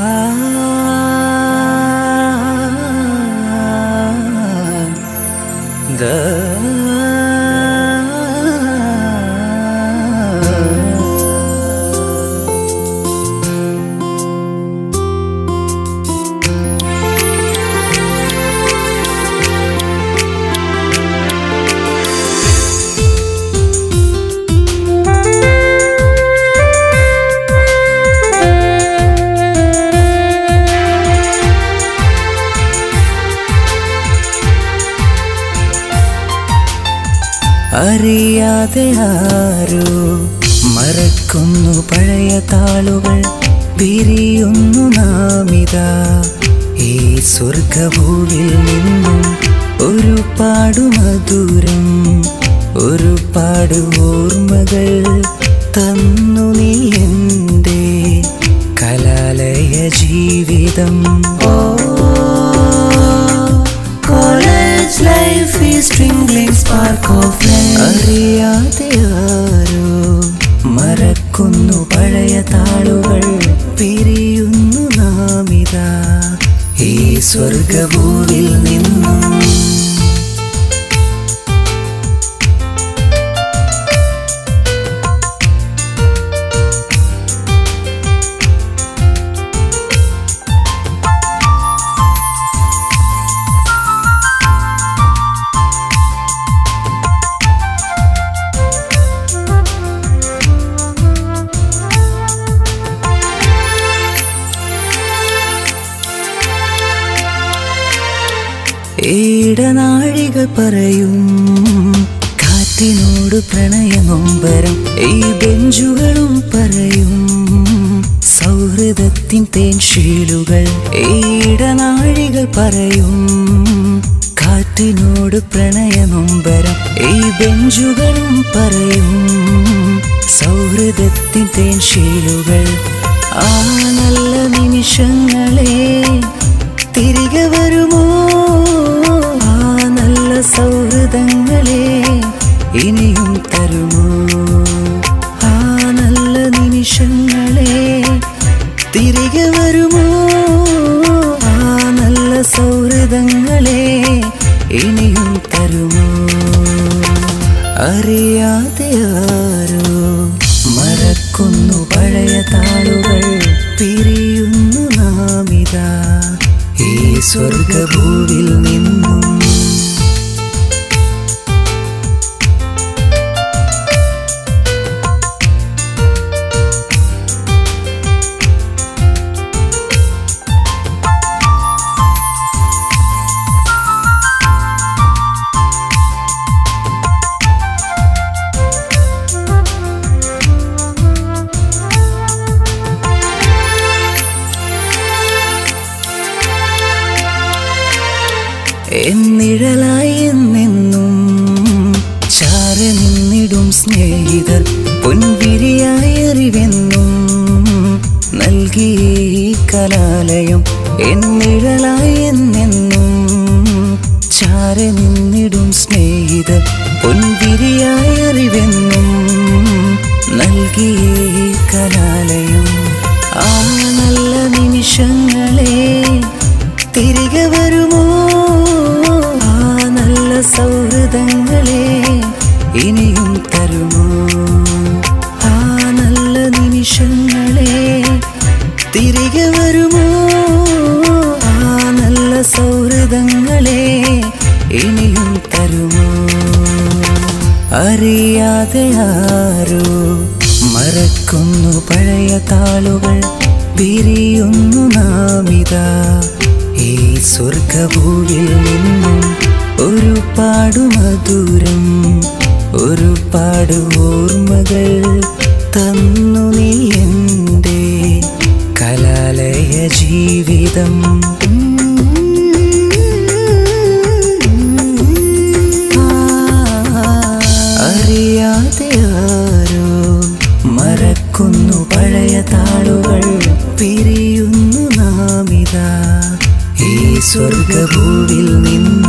അറിയാതെ ആരോ മറക്കുന്നു പഴയ താളുകൾ പിരിയുന്നു നാമിതാ ഈ സ്വർഗഭൂവിൽ നിന്നും ഒരു പാടു മധുരം ഒരു പാട് ഓർമ്മകൾ തന്നു നീ എൻ്റെ കലാലയ ജീവിതം oh college life is twinkling spark of അറിയാതെ ആരോ മറക്കുന്നു പഴയ താളുകൾ പിരിയുന്നു നാമിതാ ഈ സ്വർഗഭൂവിൽ നിന്നും ഈടനാഴികൾ പറയും കാറ്റിനോട് പ്രണയമൊമ്പരം ഈ ബെഞ്ചുകളും പറയും സൗഹൃദത്തിൻ തേൻശീലുകൾ ഈടനാഴികൾ പറയും കാറ്റിനോട് പ്രണയമൊമ്പരം ഈ ബെഞ്ചുകളും പറയും സൗഹൃദത്തിൻ തേൻശീലുകൾ ആ നല്ല നിമിഷങ്ങളെ തിരികെ വരുമോ ആ നല്ല സൗഹൃദങ്ങളെ ഇനിയും തരുമോ ആ നല്ല നിമിഷങ്ങളെ തിരികെ വരുമോ ആ നല്ല സൗഹൃദങ്ങളെ ഇനിയും തരുമോ അറിയാതെ ആരോ മറക്കുന്നു പഴയ താളുകൾ പിരിയുന്നു നാമിതാ ഈ സ്വർഗഭൂവിൽ നിന്നും എന്നിഴലായി എന്നെന്നും ചാര നിന്നിടും സ്നേഹിതർ പൊൻവിരിയായി അറിവെന്നും നൽകിയ ഈ കലാലയം എന്നിഴലായി എന്നെന്നും ചാര നിന്നിടും സ്നേഹിതർ പൊൻവിരിയായി അറിവെന്നും നൽകിയ ഈ കലാലയം ആ നല്ല നിമിഷങ്ങളെ തിരികെ വരുമോ ആ നല്ല സൗഹൃദങ്ങളെ ഇനിയും തരുമോ ആ നല്ല നിമിഷങ്ങളെ തിരികെ വരുമോ ആ നല്ല സൗഹൃദങ്ങളെ ഇനിയും തരുമോ അറിയാതെ ആരോ മറക്കുന്നു പഴയ താളുകൾ പിരിയുന്നു നാമിതാ ഈ സ്വർഗഭൂവിൽ നിന്നും ഒരു പാടു മധുരം ഒരു പാട് ഓർമ്മകൾ തന്നു നീ എൻ്റെ കലാലയ ജീവിതം അറിയാതെ ആരോ മറക്കുന്നു പഴയ താളുകൾ പിരിയുന്നു നാമിതാ ഈ സ്വർഗഭൂവിൽ നിന്ന്